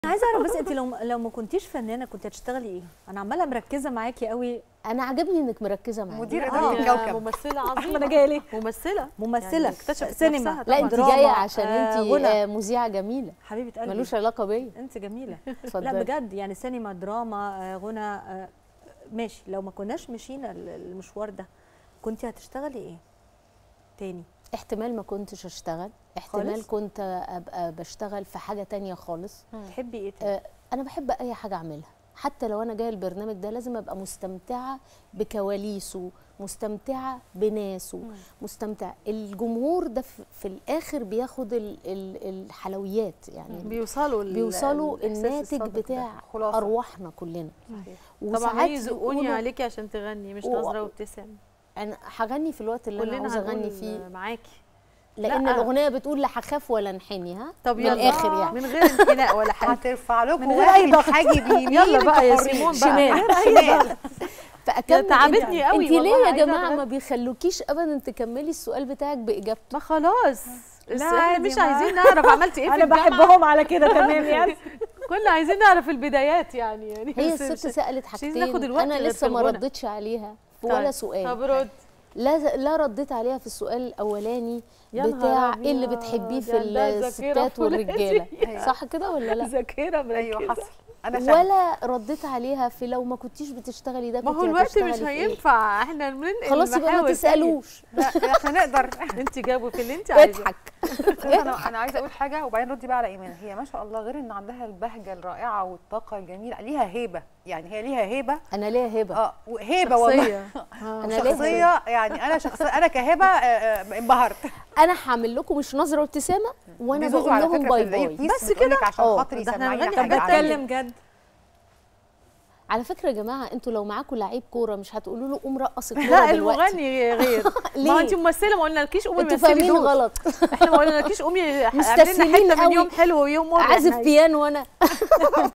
عايزه اعرف بس انت لو لو ما كنتيش فنانه كنت هتشتغلي ايه انا عماله مركزه معاكي قوي انا عجبني انك مركزه معايا مدير آه. اداره الكوكب ممثله عظيمه انا جايه ليه ممثله ممثله يعني اكتشفت سينما نفسها لا طبعاً. انت دراما، جايه عشان آه، انت غنى. آه، مذيعه جميله حبيبه قلبي ملوش علاقه بيا انت جميله لا اتفضلي بجد يعني سينما دراما آه، غنى آه، ماشي لو ما كناش مشينا ال- المشوار ده كنت هتشتغلي ايه تاني احتمال ما كنتش اشتغل احتمال خالص؟ كنت ابقى بشتغل في حاجه تانية خالص تحبي ايه تاني آه، انا بحب اي حاجه اعملها حتى لو انا جايه البرنامج ده لازم ابقى مستمتعه بكواليسه مستمتعه بناسه مستمتع الجمهور ده في, في الاخر بياخد ال ال الحلويات يعني بيوصلوا ال- بيوصلوا الإحساس الناتج الصادق ده. بتاع خلاصة. ارواحنا كلنا طبعا وساعات يزقوني يقولوا عليكي عشان تغني مش و- نظره وابتسام انا هغني في الوقت اللي انا كلنا عاوزه اغني هنقول فيه معاكي لان لا. الاغنيه بتقول لا هخاف ولا انحني ها طب من يلا الآخر يعني. من غير انحناء ولا حاجه هترفع لكم من غير أي واحد ضغط. حاجب يمين يلا بقى يا انتوا حرين. سيمون بقى شمال فاكمل تعبتني قوي انت ليه والله يا عايزة جماعه أغني. ما بيخلوكيش ابدا تكملي السؤال بتاعك باجابته ما خلاص لا بس احنا عادي، مش ما- عايزين نعرف عملتي ايه في انا الجامعة. بحبهم على كده تمام يعني كنا عايزين نعرف البدايات يعني يعني هي بس الست مش- سالت مش عايزين ناخد حاجتين الوقت انا غير لسه في ما الغنى. ردتش عليها في طيب. ولا سؤال طب رد لا لا رديت عليها في السؤال الاولاني يا نهار بتاع أبيض، ايه اللي بتحبيه في ده- ده ذاكرة الستات فولاذي. والرجاله أيوة. صح كده ولا لا ذاكره مركزة. ايوه حصل انا فاهمه ولا رديت عليها في لو ما كنتيش بتشتغلي ده ما كنت هو الوقت هتشتغلي مش في إيه؟ هينفع احنا بننقل خلاص يبقى ما المحاور تاني. تسالوش لا احنا نقدر انت جاوبي في اللي انت عايزاه اضحك انا انا عايزه اقول حاجه وبعدين ردي بقى على ايمان هي ما شاء الله غير ان عندها البهجه الرائعه والطاقه الجميله ليها هيبه يعني هي ليها هيبه انا ليا هبه اه هيبه والله شخصية. انا ليا هبة. شخصيه يعني انا شخصيه انا كهبه آه، آه، انبهرت انا هعمل لكم مش نظره وابتسامه وانا دي زوزو بقول على لهم فكرة باي في العيد باي بيس بس بتقولك كده؟ عشان اه، خاطري ده احنا سمعينا هنغني حاجه طب عني. بتكلم جد على فكره يا جماعه انتوا لو معاكم لعيب كوره مش هتقولوا له قوم رقص الكوره لا دلوقتي المغني غير ما ليه؟ هو انت ممثله ما قلنالكيش قومي انتوا مثلي فاهمين دول غلط احنا ما قلنالكيش قومي اعملي لنا مستسهلين حته من قوي. يوم حلو ويوم مر عازف بيانو وانا